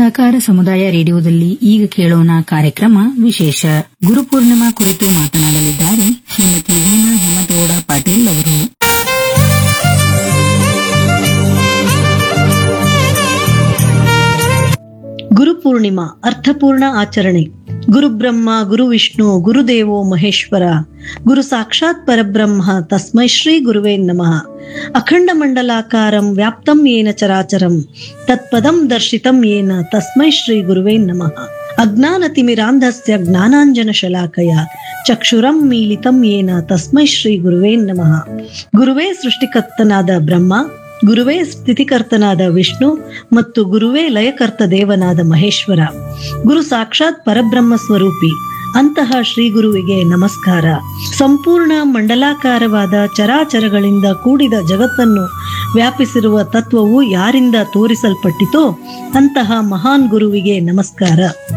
ಸಹಕಾರ ಸಮುದಾಯ ರೇಡಿಯೋದಲ್ಲಿ ಈಗ ಕೇಳೋಣ ಕಾರ್ಯಕ್ರಮ ವಿಶೇಷ ಗುರುಪೂರ್ಣಿಮಾ ಕುರಿತು ಮಾತನಾಡಲಿದ್ದಾರೆ ಶ್ರೀಮತಿ ವೀಣಾ ಹೇಮತಗೌಡ ಪಾಟೀಲ್ ಅವರು ಗುರುಪೂರ್ಣಿಮಾ ಅರ್ಥಪೂರ್ಣ ಆಚರಣೆ ಗುರುಬ್ರಹ್ಮ ಗುರು ವಿಷ್ಣು ಗುರುದೇವೋ ಮಹೇಶ್ವರ ಗುರು ಸಾಕ್ಷಾತ್ ಪರಬ್ರಹ್ಮ ತಸ್ಮೈ ಶ್ರೀ ಗುರುವೇ ನಮಃ ಅಖಂಡ ಮಂಡಲಾಕಾರಂ ವ್ಯಾಪ್ತಂ ಯೇನ ಚರಾಚರಂ ತತ್ಪದಂ ದರ್ಶಿತಂ ಯೇನ ತಸ್ಮೈ ಶ್ರೀ ಗುರುವೇ ನಮಃ ಅಜ್ಞಾನತಿಮಿರಾಂಧಸ್ಯ ಜ್ಞಾನಾಂಜನ ಶಲಾಕಯ ಚಕ್ಷುರಂ ಮೀಲಿತಂ ಯೇನ ತಸ್ಮೈ ಶ್ರೀ ಗುರುವೇ ನಮಃ ಗುರುವೇ ಸೃಷ್ಟಿಕರ್ತನಾದ ಬ್ರಹ್ಮ ಗುರುವೇ ಸ್ಥಿತಿಕರ್ತನಾದ ವಿಷ್ಣು ಮತ್ತು ಗುರುವೇ ಲಯಕರ್ತ ದೇವನಾದ ಮಹೇಶ್ವರ ಗುರು ಸಾಕ್ಷಾತ್ ಪರಬ್ರಹ್ಮ ಸ್ವರೂಪಿ ಅಂತಹ ಶ್ರೀ ಗುರುವಿಗೆ ನಮಸ್ಕಾರ ಸಂಪೂರ್ಣ ಮಂಡಲಾಕಾರವಾದ ಚರಾಚರಗಳಿಂದ ಕೂಡಿದ ಜಗತ್ತನ್ನು ವ್ಯಾಪಿಸಿರುವ ತತ್ವವು ಯಾರಿಂದ ತೋರಿಸಲ್ಪಟ್ಟಿತೋ ಅಂತಹ ಮಹಾನ್ ಗುರುವಿಗೆ ನಮಸ್ಕಾರ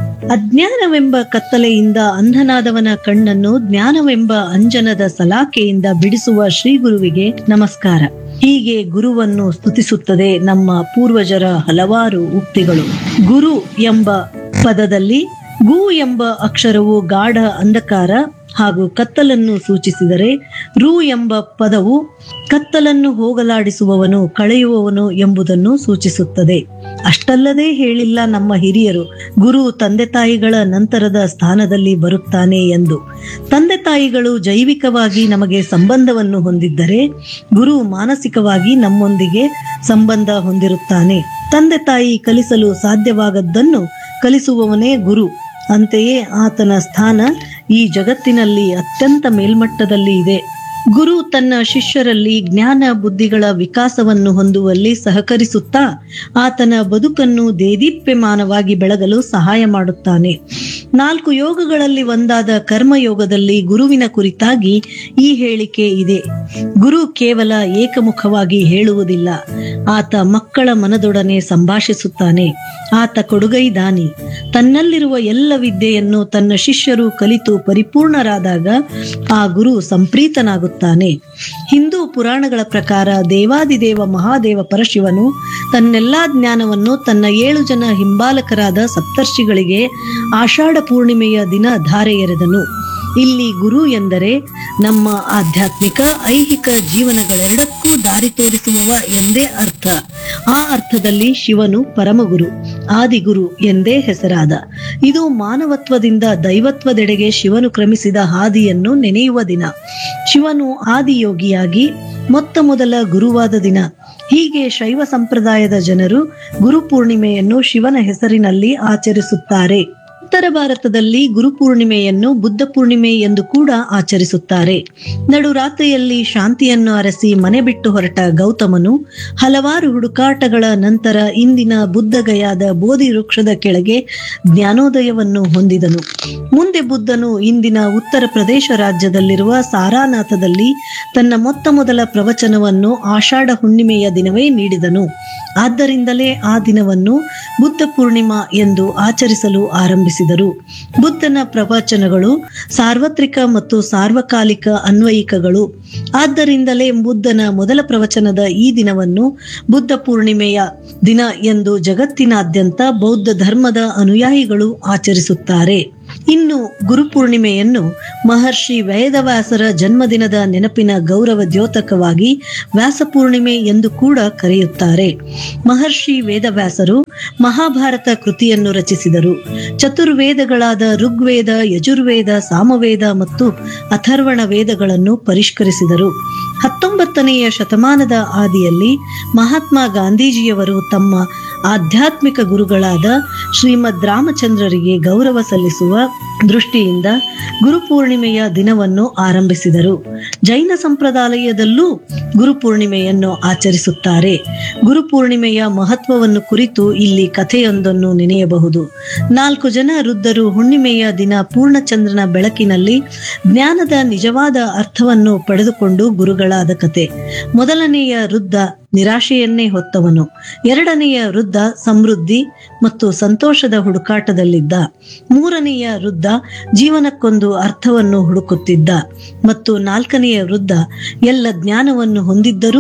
ಅಜ್ಞಾನವೆಂಬ ಕತ್ತಲೆಯಿಂದ ಅಂಧನಾದವನ ಕಣ್ಣನ್ನು ಜ್ಞಾನವೆಂಬ ಅಂಜನದ ಸಲಾಕೆಯಿಂದ ಬಿಡಿಸುವ ಶ್ರೀ ಗುರುವಿಗೆ ನಮಸ್ಕಾರ ಹೀಗೆ ಗುರುವನ್ನು ಸ್ತುತಿಸುತ್ತದೆ ನಮ್ಮ ಪೂರ್ವಜರ ಹಲವಾರು ಉಕ್ತಿಗಳು ಗುರು ಎಂಬ ಪದದಲ್ಲಿ ಗು ಎಂಬ ಅಕ್ಷರವು ಗಾಢ ಅಂಧಕಾರ ಹಾಗೂ ಕತ್ತಲನ್ನು ಸೂಚಿಸಿದರೆ ರು ಎಂಬ ಪದವು ಕತ್ತಲನ್ನು ಹೋಗಲಾಡಿಸುವವನು ಕಳೆಯುವವನು ಎಂಬುದನ್ನು ಸೂಚಿಸುತ್ತದೆ ಅಷ್ಟಲ್ಲದೆ ಹೇಳಿಲ್ಲ ನಮ್ಮ ಹಿರಿಯರು ಗುರು ತಂದೆ ತಾಯಿಗಳ ನಂತರದ ಸ್ಥಾನದಲ್ಲಿ ಬರುತ್ತಾನೆ ಎಂದು ತಂದೆ ತಾಯಿಗಳು ಜೈವಿಕವಾಗಿ ನಮಗೆ ಸಂಬಂಧವನ್ನು ಹೊಂದಿದ್ದರೆ ಗುರು ಮಾನಸಿಕವಾಗಿ ನಮ್ಮೊಂದಿಗೆ ಸಂಬಂಧ ಹೊಂದಿರುತ್ತಾನೆ ತಂದೆ ತಾಯಿ ಕಲಿಸಲು ಸಾಧ್ಯವಾಗದ್ದನ್ನು ಕಲಿಸುವವನೇ ಗುರು ಅಂತೆಯೇ ಆತನ ಸ್ಥಾನ ಈ ಜಗತ್ತಿನಲ್ಲಿ ಅತ್ಯಂತ ಮೇಲ್ಮಟ್ಟದಲ್ಲಿ ಇದೆ ಗುರು ತನ್ನ ಶಿಷ್ಯರಲ್ಲಿ ಜ್ಞಾನ ಬುದ್ಧಿಗಳ ವಿಕಾಸವನ್ನು ಹೊಂದುವಲ್ಲಿ ಸಹಕರಿಸುತ್ತಾ ಆತನ ಬದುಕನ್ನು ದೇದೀಪ್ಯಮಾನವಾಗಿ ಬೆಳಗಲು ಸಹಾಯ ಮಾಡುತ್ತಾನೆ ನಾಲ್ಕು ಯೋಗಗಳಲ್ಲಿ ಒಂದಾದ ಕರ್ಮಯೋಗದಲ್ಲಿ ಗುರುವಿನ ಕುರಿತಾಗಿ ಈ ಹೇಳಿಕೆ ಇದೆ ಗುರು ಕೇವಲ ಏಕಮುಖವಾಗಿ ಹೇಳುವುದಿಲ್ಲ ಆತ ಮಕ್ಕಳ ಮನದೊಡನೆ ಸಂಭಾಷಿಸುತ್ತಾನೆ ಆತ ಕೊಡುಗೈ ದಾನಿ ತನ್ನಲ್ಲಿರುವ ಎಲ್ಲ ವಿದ್ಯೆಯನ್ನು ತನ್ನ ಶಿಷ್ಯರು ಕಲಿತು ಪರಿಪೂರ್ಣರಾದಾಗ ಆ ಗುರು ಸಂಪ್ರೀತನಾಗುತ್ತಾನೆ ಹಿಂದೂ ಪುರಾಣಗಳ ಪ್ರಕಾರ ದೇವಾದಿದೇವ ಮಹಾದೇವ ಪರಶಿವನು ತನ್ನೆಲ್ಲಾ ಜ್ಞಾನವನ್ನು ತನ್ನ ಏಳು ಜನ ಹಿಂಬಾಲಕರಾದ ಸಪ್ತರ್ಷಿಗಳಿಗೆ ಆಷಾಢ ಪೂರ್ಣಿಮೆಯ ದಿನ ಧಾರೆ ಎರೆದನು ಇಲ್ಲಿ ಗುರು ಎಂದರೆ ನಮ್ಮ ಆಧ್ಯಾತ್ಮಿಕ ಐಹಿಕ ಜೀವನಗಳೆರಡಕ್ಕೂ ದಾರಿ ತೋರಿಸುವವ ಎಂದೇ ಅರ್ಥ ಆ ಅರ್ಥದಲ್ಲಿ ಶಿವನು ಪರಮಗುರು ಆದಿಗುರು ಎಂದೇ ಹೆಸರಾದ ಇದು ಮಾನವತ್ವದಿಂದ ದೈವತ್ವದೆಡೆಗೆ ಶಿವನು ಕ್ರಮಿಸಿದ ಹಾದಿಯನ್ನು ನೆನೆಯುವ ದಿನ ಶಿವನು ಆದಿಯೋಗಿಯಾಗಿ ಮೊತ್ತ ಮೊದಲ ಗುರುವಾದ ದಿನ ಹೀಗೆ ಶೈವ ಸಂಪ್ರದಾಯದ ಜನರು ಗುರು ಪೂರ್ಣಿಮೆಯನ್ನು ಶಿವನ ಹೆಸರಿನಲ್ಲಿ ಆಚರಿಸುತ್ತಾರೆ ಉತ್ತರ ಭಾರತದಲ್ಲಿ ಗುರುಪೂರ್ಣಿಮೆಯನ್ನು ಬುದ್ಧ ಪೂರ್ಣಿಮೆ ಎಂದು ಕೂಡ ಆಚರಿಸುತ್ತಾರೆ ನಡುರಾತ್ರಿಯಲ್ಲಿ ಶಾಂತಿಯನ್ನು ಅರಸಿ ಮನೆ ಬಿಟ್ಟು ಹೊರಟ ಗೌತಮನು ಹಲವಾರು ಹುಡುಕಾಟಗಳ ನಂತರ ಇಂದಿನ ಬುದ್ಧಗಯಾದ ಬೋಧಿ ವೃಕ್ಷದ ಕೆಳಗೆ ಜ್ಞಾನೋದಯವನ್ನು ಹೊಂದಿದನು ಮುಂದೆ ಬುದ್ಧನು ಇಂದಿನ ಉತ್ತರ ಪ್ರದೇಶ ರಾಜ್ಯದಲ್ಲಿರುವ ಸಾರಾನಾಥದಲ್ಲಿ ತನ್ನ ಮೊತ್ತ ಮೊದಲ ಪ್ರವಚನವನ್ನು ಆಷಾಢ ಹುಣ್ಣಿಮೆಯ ದಿನವೇ ನೀಡಿದನು ಆದ್ದರಿಂದಲೇ ಆ ದಿನವನ್ನು ಬುದ್ಧ ಪೂರ್ಣಿಮಾ ಎಂದು ಆಚರಿಸಲು ಆರಂಭಿಸಿದರು ಬುದ್ಧನ ಪ್ರವಚನಗಳು ಸಾರ್ವತ್ರಿಕ ಮತ್ತು ಸಾರ್ವಕಾಲಿಕ ಅನ್ವಯಿಕಗಳು ಆದ್ದರಿಂದಲೇ ಬುದ್ಧನ ಮೊದಲ ಪ್ರವಚನದ ಈ ದಿನವನ್ನು ಬುದ್ಧ ಪೂರ್ಣಿಮೆಯ ದಿನ ಎಂದು ಜಗತ್ತಿನಾದ್ಯಂತ ಬೌದ್ಧ ಧರ್ಮದ ಅನುಯಾಯಿಗಳು ಆಚರಿಸುತ್ತಾರೆ ಇನ್ನು ಗುರುಪೂರ್ಣಿಮೆಯನ್ನು ಮಹರ್ಷಿ ವೇದವ್ಯಾಸರ ಜನ್ಮದಿನದ ನೆನಪಿನ ಗೌರವ ದ್ಯೋತಕವಾಗಿ ವ್ಯಾಸಪೂರ್ಣಿಮೆ ಎಂದು ಕೂಡ ಕರೆಯುತ್ತಾರೆ ಮಹರ್ಷಿ ವೇದವ್ಯಾಸರು ಮಹಾಭಾರತ ಕೃತಿಯನ್ನು ರಚಿಸಿದರು ಚತುರ್ವೇದಗಳಾದ ಋಗ್ವೇದ ಯಜುರ್ವೇದ ಸಾಮವೇದ ಮತ್ತು ಅಥರ್ವಣ ವೇದಗಳನ್ನು ಪರಿಷ್ಕರಿಸಿದರು ಹತ್ತೊಂಬತ್ತನೆಯ ಶತಮಾನದ ಆದಿಯಲ್ಲಿ ಮಹಾತ್ಮ ಗಾಂಧೀಜಿಯವರು ತಮ್ಮ ಆಧ್ಯಾತ್ಮಿಕ ಗುರುಗಳಾದ ಶ್ರೀಮದ್ ರಾಮಚಂದ್ರರಿಗೆ ಗೌರವ ಸಲ್ಲಿಸುವ ದೃಷ್ಟಿಯಿಂದ ಗುರುಪೂರ್ಣಿಮೆಯ ದಿನವನ್ನು ಆರಂಭಿಸಿದರು ಜೈನ ಸಂಪ್ರದಾಯದಲ್ಲೂ ಗುರುಪೂರ್ಣಿಮೆಯನ್ನು ಆಚರಿಸುತ್ತಾರೆ ಗುರುಪೂರ್ಣಿಮೆಯ ಮಹತ್ವವನ್ನು ಕುರಿತು ಇಲ್ಲಿ ಕಥೆಯೊಂದನ್ನು ನೆನೆಯಬಹುದು ನಾಲ್ಕು ಜನ ವೃದ್ಧರು ಹುಣ್ಣಿಮೆಯ ದಿನ ಪೂರ್ಣಚಂದ್ರನ ಬೆಳಕಿನಲ್ಲಿ ಜ್ಞಾನದ ನಿಜವಾದ ಅರ್ಥವನ್ನು ಪಡೆದುಕೊಂಡು ಗುರುಗಳಾದ ಕತೆ ಮೊದಲನೆಯ ವೃದ್ಧ ನಿರಾಶೆಯನ್ನೇ ಹೊತ್ತವನು ಎರಡನೆಯ ವೃದ್ಧ ಸಮೃದ್ಧಿ ಮತ್ತು ಸಂತೋಷದ ಹುಡುಕಾಟದಲ್ಲಿದ್ದ ಮೂರನೆಯ ವೃದ್ಧ ಜೀವನಕ್ಕೊಂದು ಅರ್ಥವನ್ನು ಹುಡುಕುತ್ತಿದ್ದ ಮತ್ತು ನಾಲ್ಕನೆಯ ವೃದ್ಧ ಎಲ್ಲ ಜ್ಞಾನವನ್ನು ಹೊಂದಿದ್ದರೂ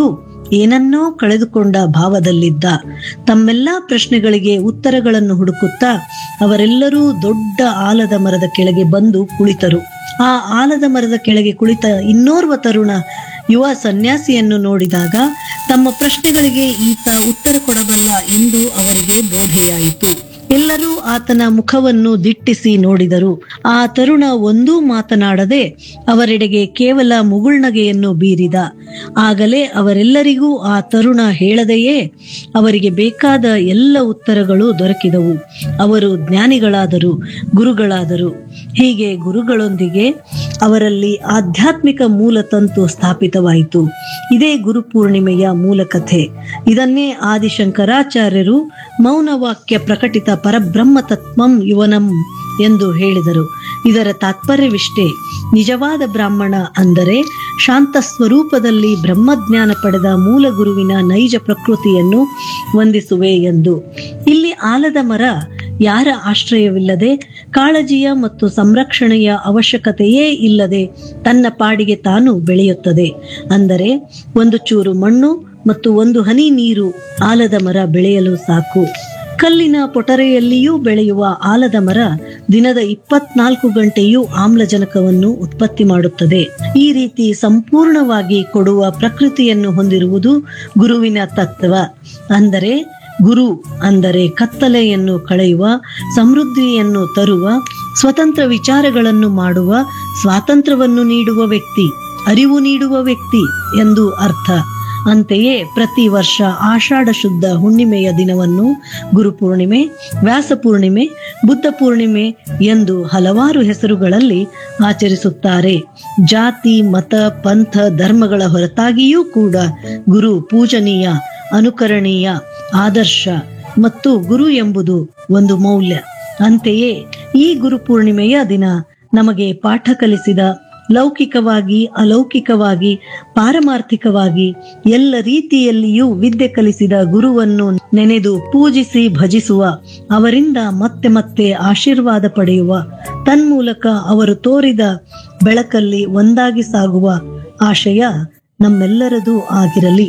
ಏನನ್ನೋ ಕಳೆದುಕೊಂಡ ಭಾವದಲ್ಲಿದ್ದ ತಮ್ಮೆಲ್ಲಾ ಪ್ರಶ್ನೆಗಳಿಗೆ ಉತ್ತರಗಳನ್ನು ಹುಡುಕುತ್ತಾ ಅವರೆಲ್ಲರೂ ದೊಡ್ಡ ಆಲದ ಮರದ ಕೆಳಗೆ ಬಂದು ಕುಳಿತರು ಆ ಆಲದ ಮರದ ಕೆಳಗೆ ಕುಳಿತ ಇನ್ನೋರ್ವ ತರುಣ ಯುವ ಸನ್ಯಾಸಿಯನ್ನು ನೋಡಿದಾಗ ತಮ್ಮ ಪ್ರಶ್ನೆಗಳಿಗೆ ಈತ ಉತ್ತರ ಕೊಡಬಲ್ಲ ಎಂದು ಅವರಿಗೆ ಬೋಧೆಯಾಯಿತು ಎಲ್ಲರೂ ಆತನ ಮುಖವನ್ನು ದಿಟ್ಟಿಸಿ ನೋಡಿದರು ಆ ತರುಣ ಒಂದೂ ಮಾತನಾಡದೆ ಅವರೆಡೆಗೆ ಕೇವಲ ಮುಗುಳ್ನಗೆಯನ್ನು ಬೀರಿದ ಆಗಲೇ ಅವರೆಲ್ಲರಿಗೂ ಆ ತರುಣ ಹೇಳದೆಯೇ ಅವರಿಗೆ ಬೇಕಾದ ಎಲ್ಲ ಉತ್ತರಗಳು ದೊರಕಿದವು ಅವರು ಜ್ಞಾನಿಗಳಾದರು ಗುರುಗಳಾದರು ಹೀಗೆ ಗುರುಗಳೊಂದಿಗೆ ಅವರಲ್ಲಿ ಆಧ್ಯಾತ್ಮಿಕ ಮೂಲತಂತು ಸ್ಥಾಪಿತವಾಯಿತು ಇದೇ ಗುರುಪೂರ್ಣಿಮೆಯ ಮೂಲಕಥೆ ಇದನ್ನೇ ಆದಿಶಂಕರಾಚಾರ್ಯರು ಮೌನವಾಕ್ಯ ಪ್ರಕಟಿತ ಪರಬ್ರಹ್ಮ ತತ್ವಂ ಯುವನಂ ಎಂದು ಹೇಳಿದರು ಇದರ ತಾತ್ಪರ್ಯವಿಷ್ಟೇ ನಿಜವಾದ ಬ್ರಾಹ್ಮಣ ಅಂದರೆ ಶಾಂತ ಸ್ವರೂಪದಲ್ಲಿ ಬ್ರಹ್ಮಜ್ಞಾನ ಪಡೆದ ಮೂಲ ಗುರುವಿನ ನೈಜ ಪ್ರಕೃತಿಯನ್ನು ವಂದಿಸುವೆ ಎಂದು ಇಲ್ಲಿ ಆಲದ ಮರ ಯಾರ ಆಶ್ರಯವಿಲ್ಲದೆ ಕಾಳಜಿಯ ಮತ್ತು ಸಂರಕ್ಷಣೆಯ ಅವಶ್ಯಕತೆಯೇ ಇಲ್ಲದೆ ತನ್ನ ಪಾಡಿಗೆ ತಾನು ಬೆಳೆಯುತ್ತದೆ ಅಂದರೆ ಒಂದು ಚೂರು ಮಣ್ಣು ಮತ್ತು ಒಂದು ಹನಿ ನೀರು ಆಲದ ಮರ ಬೆಳೆಯಲು ಸಾಕು ಕಲ್ಲಿನ ಪೊಟರೆಯಲ್ಲಿಯೂ ಬೆಳೆಯುವ ಆಲದ ಮರ ದಿನದ ಇಪ್ಪತ್ನಾಲ್ಕು ಗಂಟೆಯೂ ಆಮ್ಲಜನಕವನ್ನು ಉತ್ಪತ್ತಿ ಮಾಡುತ್ತದೆ ಈ ರೀತಿ ಸಂಪೂರ್ಣವಾಗಿ ಕೊಡುವ ಪ್ರಕೃತಿಯನ್ನು ಹೊಂದಿರುವುದು ಗುರುವಿನ ತತ್ವ ಅಂದರೆ ಗುರು ಅಂದರೆ ಕತ್ತಲೆಯನ್ನು ಕಳೆಯುವ ಸಮೃದ್ಧಿಯನ್ನು ತರುವ ಸ್ವತಂತ್ರ ವಿಚಾರಗಳನ್ನು ಮಾಡುವ ಸ್ವಾತಂತ್ರ್ಯವನ್ನು ನೀಡುವ ವ್ಯಕ್ತಿ ಅರಿವು ನೀಡುವ ವ್ಯಕ್ತಿ ಎಂದು ಅರ್ಥ ಅಂತೆಯೇ ಪ್ರತಿ ವರ್ಷ ಆಷಾಢ ಶುದ್ಧ ಹುಣ್ಣಿಮೆಯ ದಿನವನ್ನು ಗುರುಪೂರ್ಣಿಮೆ ವ್ಯಾಸ ಪೂರ್ಣಿಮೆ ಬುದ್ಧ ಪೂರ್ಣಿಮೆ ಎಂದು ಹಲವಾರು ಹೆಸರುಗಳಲ್ಲಿ ಆಚರಿಸುತ್ತಾರೆ ಜಾತಿ ಮತ ಪಂಥ ಧರ್ಮಗಳ ಹೊರತಾಗಿಯೂ ಕೂಡ ಗುರು ಪೂಜನೀಯ ಅನುಕರಣೀಯ ಆದರ್ಶ ಮತ್ತು ಗುರು ಎಂಬುದು ಒಂದು ಮೌಲ್ಯ ಅಂತೆಯೇ ಈ ಗುರುಪೂರ್ಣಿಮೆಯ ದಿನ ನಮಗೆ ಪಾಠ ಕಲಿಸಿದ ಲೌಕಿಕವಾಗಿ ಅಲೌಕಿಕವಾಗಿ ಪಾರಮಾರ್ಥಿಕವಾಗಿ ಎಲ್ಲ ರೀತಿಯಲ್ಲಿಯೂ ವಿದ್ಯೆ ಕಲಿಸಿದ ಗುರುವನ್ನು ನೆನೆದು ಪೂಜಿಸಿ ಭಜಿಸುವ ಅವರಿಂದ ಮತ್ತೆ ಮತ್ತೆ ಆಶೀರ್ವಾದ ಪಡೆಯುವ ತನ್ಮೂಲಕ ಅವರು ತೋರಿದ ಬೆಳಕಲ್ಲಿ ಒಂದಾಗಿ ಸಾಗುವ ಆಶಯ ನಮ್ಮೆಲ್ಲರದೂ ಆಗಿರಲಿ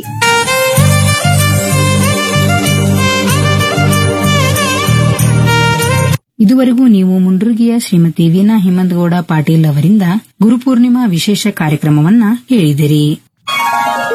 ಇದುವರೆಗೂ ನೀವು ಮುಂಡ್ರುಗಿಯ ಶ್ರೀಮತಿ ವೀಣಾ ಹೇಮಂತಗೌಡ ಪಾಟೀಲ್ ಅವರಿಂದ ಗುರುಪೂರ್ಣಿಮಾ ವಿಶೇಷ ಕಾರ್ಯಕ್ರಮವನ್ನ ಕೇಳಿದಿರಿ